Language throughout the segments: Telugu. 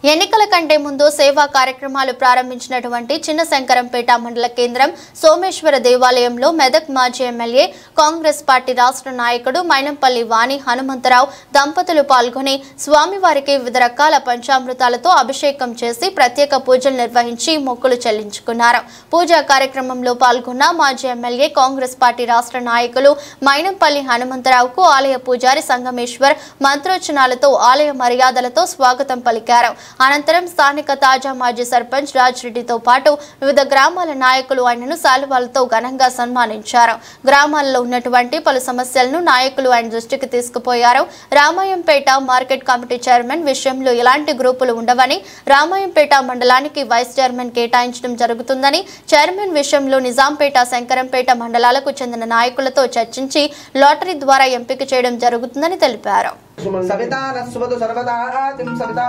ఎన్నికల కంటే ముందు సేవా కార్యక్రమాలు ప్రారంభించినటువంటి చిన్న శంకరంపేట మండల కేంద్రం సోమేశ్వర దేవాలయంలో మెదక్ మాజీ ఎమ్మెల్యే కాంగ్రెస్ పార్టీ రాష్ట్ర నాయకుడు మైనంపల్లి వాణి హనుమంతరావు దంపతులు పాల్గొని స్వామివారికి వివిధ రకాల పంచామృతాలతో అభిషేకం చేసి ప్రత్యేక పూజలు నిర్వహించి మొక్కులు చెల్లించుకున్నారు పూజా కార్యక్రమంలో పాల్గొన్న మాజీ ఎమ్మెల్యే కాంగ్రెస్ పార్టీ రాష్ట్ర నాయకులు మైనంపల్లి హనుమంతరావుకు ఆలయ పూజారి సంగమేశ్వర్ మంత్రోచ్చనాలతో ఆలయ మర్యాదలతో స్వాగతం పలికారు అనంతరం స్థానిక తాజా మాజీ సర్పంచ్ రాజ్ రెడ్డితో పాటు వివిధ గ్రామాల నాయకులు ఆయనను శాలువాలతో ఘనంగా సన్మానించారు గ్రామాల్లో ఉన్నటువంటి పలు సమస్యలను నాయకులు ఆయన దృష్టికి తీసుకుపోయారు రామాయంపేట మార్కెట్ కమిటీ చైర్మన్ విషయంలో ఎలాంటి గ్రూపులు ఉండవని రామాయంపేట మండలానికి వైస్ చైర్మన్ కేటాయించడం జరుగుతుందని చైర్మన్ విషయంలో నిజాంపేట శంకరంపేట మండలాలకు చెందిన నాయకులతో చర్చించి లాటరీ ద్వారా ఎంపిక చేయడం జరుగుతుందని తెలిపారు సవితా నస్వతు సర్వదా తిం సవితా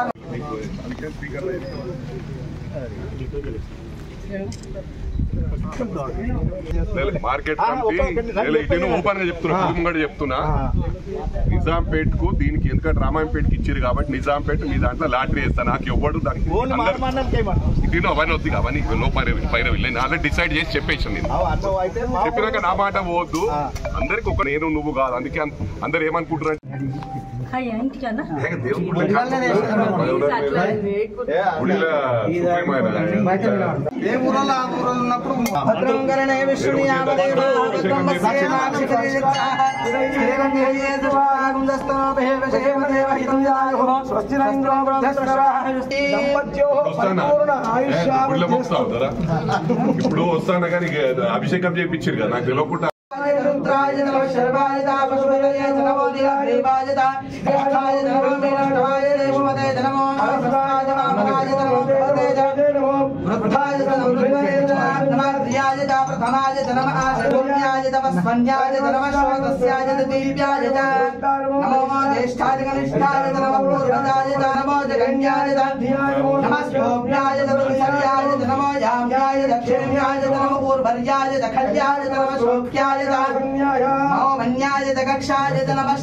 లేదు, మార్కెట్ కమిటీ లేదు, ఇటు ఓపెన్ గా చెప్తున్నా కుటుంబం కూడా చెప్తున్నా నిజాంపేట్ కు దీనికి ఎందుకంటే రామాయంపేటకి ఇచ్చారు కాబట్టి నిజాంపేట మీ దాంట్లో లాటరీ వేస్తా నాకు ఎవ్వడు దానికి అందరు- ఇటు అవన్నీ వద్దు అవన్నీ లోపల పైన వెళ్ళి ఆల్రెడీ డిసైడ్ చేసి చెప్పేసాను నేను చెప్పినాక నా మాట పోవద్దు అందరికి ఒక నేను నువ్వు కాదు అందుకే అన్- అందరు ఏమనుకుంటున్నారు అయ్యా ఇంటికన్నా గుడిలో సుప్రీం ఆయన. ఏ ఊరలో ఆ ఊరలో ఉన్నప్పుడు భద్రం కరణే విష్ణుని యావదేవ భద్రం వస్యే మాక్షికరిజిత్తా శ్రీరం జయేతు వాగుందస్తమోపే వశేమ దేవహితం యాయుః స్వస్తి నంద్రో బ్రహ్మస్వరాయుస్తి వస్తానా? ఏ, గుడిలో మొక్కుతావు కదా? ఇప్పుడు వస్తానా కానీ ఇక అభిషేకం చేయించారు కదా నాకు తెలియకుండా రుద్రాయ నమః శర్వాయ తాపసువదయ నమో దివాయ జ్యేష్ఠాయ నమో మేనష్టవాయ దేశమతే నమో నమః వామనాయ నమో భగవతే నమో వృద్ధాయ నమో వృద్ధాయ నమః ధ్రియాయ తా ప్రథమాయ నమః చతుర్థ్యాయ తపస్వన్యాయ నమః శ్రోతస్యాయ తృతీయాయ చ నమో జ్యేష్ఠాయ కనిష్ఠాయ నమః పూర్వజాయ నమో జగన్యాయ నమః స్తోభ్యాయ తపస్యాయ నమో యామ్యాయ దక్షిణ్యాయ నమః పూర్వర్యాయ దఖల్యాయ నమః శోభ్యాయ నమో మన్యాయ దక్షాయ నమః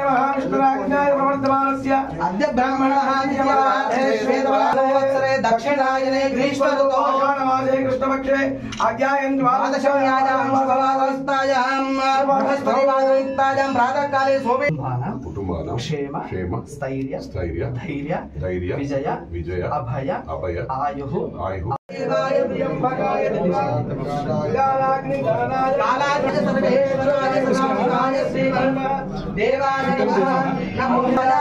అద్య బ్రాహ్మణः నిత్యవరాధే శ్వేతవరాధోత్సరే దక్షిణాయనే గ్రీష్మరుతో కృష్ణపక్షే ఆజ్ఞాయం ద్వాదశమ్యాయాం శుభవాదస్తాయాం బృహస్పతివాదయుక్తాయాం ప్రాతఃకాలే సోమే కుటుంబాల క్షేమ, క్షేమ స్థైర్య స్థైర్య ధైర్య ధైర్య విజయ విజయ అభయ అభయ ఆయు ఆయు కాలాగ్ని సర్వేశ్వరాయ సదాశివాయ శ్రీమన్ దేవాయ నమః నమో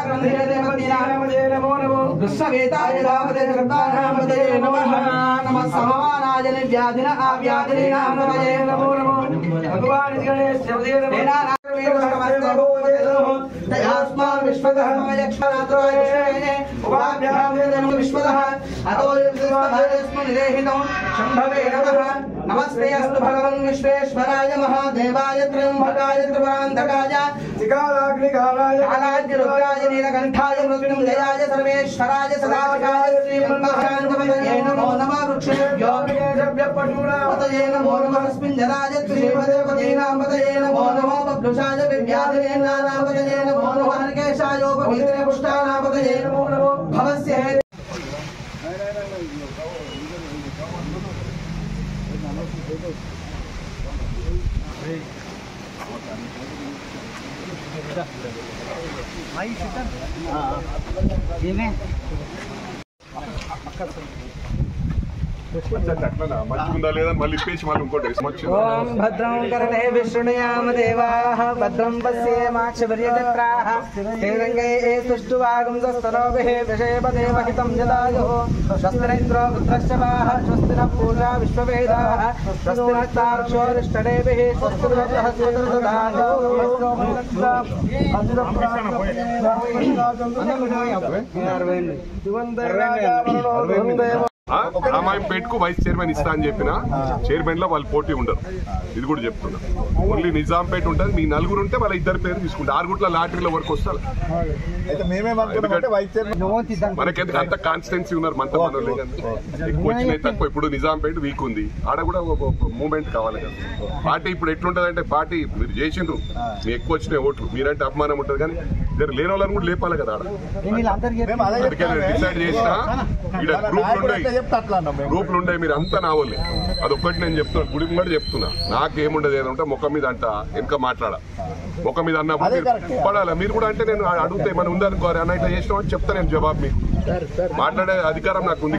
విశ్వవేదాయ రామదే జగద్ధానామదే నమః నమః సమమానాయ వ్యాధిన ఆవ్యాధినామదే నమో నమో భగవాన్ గణేశ తయాస్మాన్ విశ్వధర్మాయ క్షరాత్రాయ ఉపాభ్యాం విశ్వదః అతో విశ్వస్మనిదేహితం శంభవే నమః నమస్తే అస్తు భగవన్ విశ్వేశ్వరాయ మహాదేవాయ త్ర్యంబకాయ త్రిపురాంతకాయ కాలాగ్ని రుద్రాయ నీలకంఠాయ మృత్యుంజయాయ సర్వేశ్వరాయ సదాశివాయ శ్రీమన్మహాంతమయే నమో నమః వృక్షేభ్యో పతయే నమో నమః స్మింజరాయ శ్రీమదేవతీనాం పతయే నమో నమో బభ్లుషాయ విద్యాధరేనానాం పతయే నమో నమః హరికేశాయోపవీత్రే పుష్టానాం పతయే నమో నమో భవస్య హే అట్లా మంచిగుందా లేదా మళ్ళీ ఇప్పేసి మళ్ళీ ఇంకోటి వేసి మంచిగా ఓం భద్రం కరణే విష్ణుయామ దేవాః భద్రం పశ్యేమాక్షవర్యజత్రాः శ్రీరంగే తుష్టువాగుంసస్తనోభిः విషేపదేవహితం జదాయుः స్వస్తిరేంద్రో వృత్రశ్చవాः స్వస్తి నः పూజా విశ్వవేదాः స్వస్తి నస్తార్క్షోరిష్టడేభిः స్వస్తి బృహస్పతిः ఆ, రామాయంపేట్ కు వైస్ చైర్మన్ ఇస్తా అని చెప్పిన చైర్మన్ లో వాళ్ళు పోటీ ఉండరు ఇది కూడా చెప్తున్నా ఓన్లీ నిజాంపేట్ ఉంటుంది మీ నలుగురు ఉంటే వాళ్ళ ఇద్దరు పేరు తీసుకుంటారు ఆరుగుట్ల లాటరీల వరకు వస్తారు అయితే మేమేమనుకున్నామంటే వైస్ చైర్మన్ మనకెందుకు అంత కాన్స్టెన్సీ ఉన్నారు మనతో మనోళ్ళే కానీ. ఎక్కువ వచ్చినాయి తక్కువ ఇప్పుడు నిజాంపేట వీక్ ఉంది ఆడ కూడా మూమెంట్ కావాలి కదా పార్టీ ఇప్పుడు ఎట్లుంటది అంటే పార్టీ మీరు చేసిండ్రు మీ ఎక్కువ వచ్చినాయి ఓట్లు మీరంటే అభిమానం ఉంటుంది కానీ ఇద్దరు లేని వాళ్ళని కూడా లేపాలి కదా ఆడ మేము అదే అందుకే చెప్తామే. డిసైడ్ చేసిన ఇక్కడ మన గ్రూపులు నాయకుడు ఉన్నాయి ఎట్లా చెప్తే అట్లా అన్నాం మేము గ్రూపులు ఉండే మీరు అంతా నావోలే అదొక్కటి నేను చెప్తున్నా గుడి కూడా చెప్తున్నా నాకేముండదు ఏదంటే ముఖం మీద అంట వెనక మాట్లాడ ముఖం మీద అన్నప్పుడు అదే మీరు correct. పడాలి మీరు కూడా అంటే నేను అడిగితే మనం ఉందనుకో అన్న ఇట్లా చేసినామని చెప్తా నేను జవాబు మీకు మాట్లాడే అధికారం నాకు ఉంది